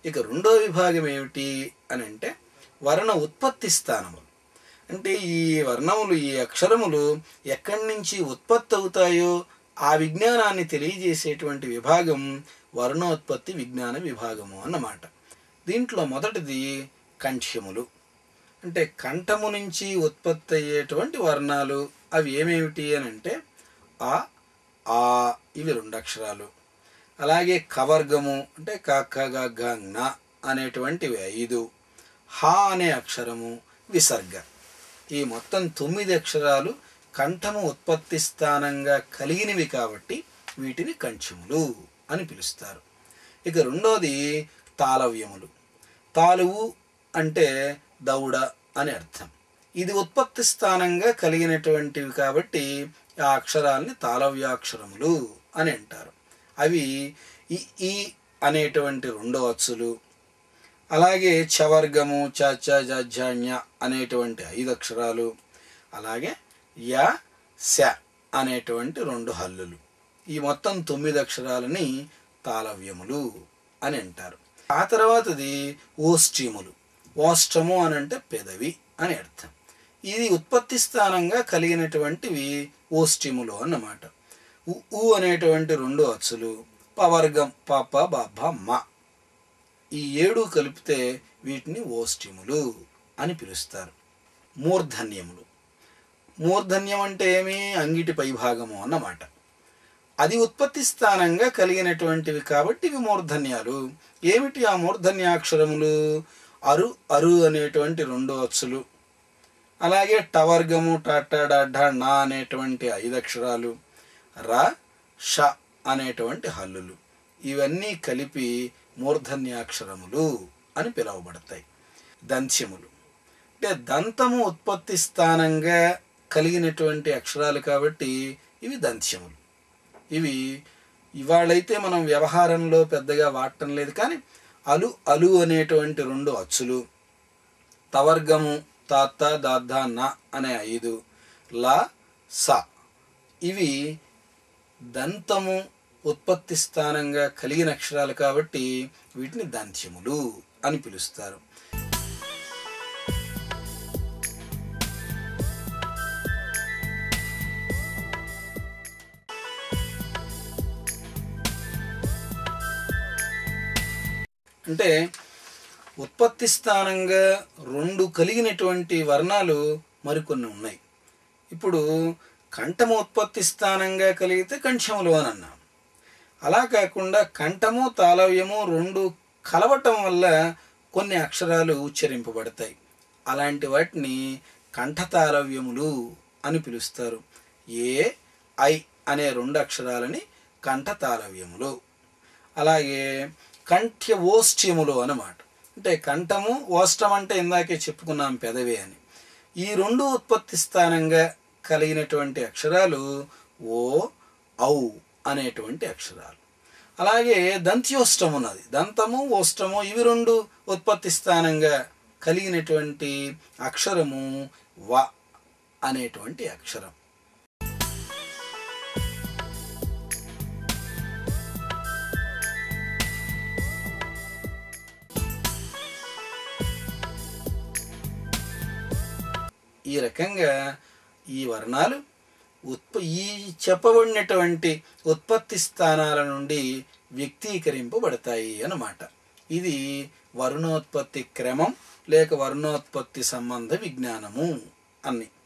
ఇక రెండో విభాగం ఏమిటి అని అంటే వర్ణ ఉత్పత్తి స్థానములు అంటే ఈ వర్ణములు ఈ అక్షరములు ఎక్కడి నుంచి ఉత్పత్తి అవుతాయో ఆ విజ్ఞానాన్ని తెలియజేసేటువంటి విభాగం వర్ణోత్పత్తి విజ్ఞాన విభాగము అన్నమాట దీంట్లో మొదటిది కంఠ్యములు అంటే కంఠము నుంచి ఉత్పత్తి అయ్యేటువంటి వర్ణాలు అవి ఏమేమిటి అని అంటే ఆ ఆ ఇవి రెండు అక్షరాలు అలాగే కవర్గము అంటే కక్క గ జ్ఞ అనేటువంటివి ఐదు హా అనే అక్షరము విసర్గ ఈ మొత్తం తొమ్మిది అక్షరాలు కంఠము ఉత్పత్తి స్థానంగా కలిగినవి కాబట్టి వీటిని కంఠములు అని పిలుస్తారు ఇక రెండోది తాళవ్యములు తాలువు అంటే దౌడ అని అర్థం ఇది ఉత్పత్తి స్థానంగా కలిగినటువంటివి కాబట్టి ఆ అక్షరాల్ని తాళవ్యాక్షరములు అని అంటారు అవి ఈ ఈ అనేటువంటి రెండో అచ్చులు అలాగే చవర్గము చ చ జ ఝ ఞ అనేటువంటి ఐదు అక్షరాలు అలాగే య శ అనేటువంటి రెండు హల్లులు ఈ మొత్తం తొమ్మిది అక్షరాలని తాళవ్యములు అని అంటారు ఆ తర్వాతది ఓష్ట్యములు ఓష్టము అని అంటే పెదవి అని అర్థం ఇది ఉత్పత్తి స్థానంగా కలిగినటువంటివి ఓష్ట్యములు అన్నమాట ఉ ఊ అనేటువంటి రెండు అచ్చులు పవర్గం పప బబ్బ మ ఈ ఏడు కలిపితే వీటిని ఓష్ట్యములు అని పిలుస్తారు మూర్ధన్యములు మూర్ధన్యం అంటే ఏమి అంగిటి పైభాగము అన్నమాట అది ఉత్పత్తి స్థానంగా కలిగినటువంటివి కాబట్టి ఇవి మూర్ధన్యాలు ఏమిటి ఆ మూర్ధన్యాక్షరములు అరు అరు అనేటువంటి రెండు అచ్చులు అలాగే టవర్గము టాటా డాఢా నా అనేటువంటి ఐదు అక్షరాలు ర ష అనేటువంటి హల్లులు ఇవన్నీ కలిపి మూర్ధన్యాక్షరములు అని పిలువబడతాయి దంత్యములు అంటే దంతము ఉత్పత్తి స్థానంగా కలిగినటువంటి అక్షరాలు కాబట్టి ఇవి దంత్యములు ఇవి ఇవాళైతే మనం వ్యవహారంలో పెద్దగా వాడటం లేదు కానీ అలు అలు అనేటువంటి రెండు అచ్చులు తవర్గము తాత దాద్ద న అనే ఐదు ల స ఇవి దంతము ఉత్పత్తి స్థానంగా కలిగిన అక్షరాలు కాబట్టి వీటిని దంత్యములు అని పిలుస్తారు అంటే ఉత్పత్తి స్థానంగా రెండు కలిగినటువంటి వర్ణాలు మరికొన్ని ఉన్నాయి ఇప్పుడు కంఠము ఉత్పత్తి స్థానంగా కలిగితే కంఠములు అని అన్నాం అలా కాకుండా కంఠము తాళవ్యము రెండు కలవటం వల్ల కొన్ని అక్షరాలు ఉచ్చరింపబడతాయి అలాంటి వాటిని కంఠతాళవ్యములు అని పిలుస్తారు ఏ ఐ అనే రెండు అక్షరాలని కంఠతాళవ్యములు అలాగే కంఠ్య ఓష్ట్యములు అన్నమాట అంటే కంఠము ఓష్టం అంటే ఇందాకే చెప్పుకున్నాం పెదవి అని ఈ రెండు ఉత్పత్తి స్థానంగా కలిగినటువంటి అక్షరాలు ఓ ఔ అనేటువంటి అక్షరాలు అలాగే దంత్యోష్టం ఉన్నది దంతము ఓష్టము ఇవి రెండు ఉత్పత్తి స్థానంగా కలిగినటువంటి అక్షరము వ అనేటువంటి అక్షరం ఈ రకంగా ఈ వర్ణాలు ఉత్ప ఈ చెప్పబడినటువంటి ఉత్పత్తి స్థానాల నుండి వ్యక్తీకరింపబడతాయి అన్నమాట ఇది వర్ణోత్పత్తి క్రమం లేక వర్ణోత్పత్తి సంబంధ విజ్ఞానము అన్ని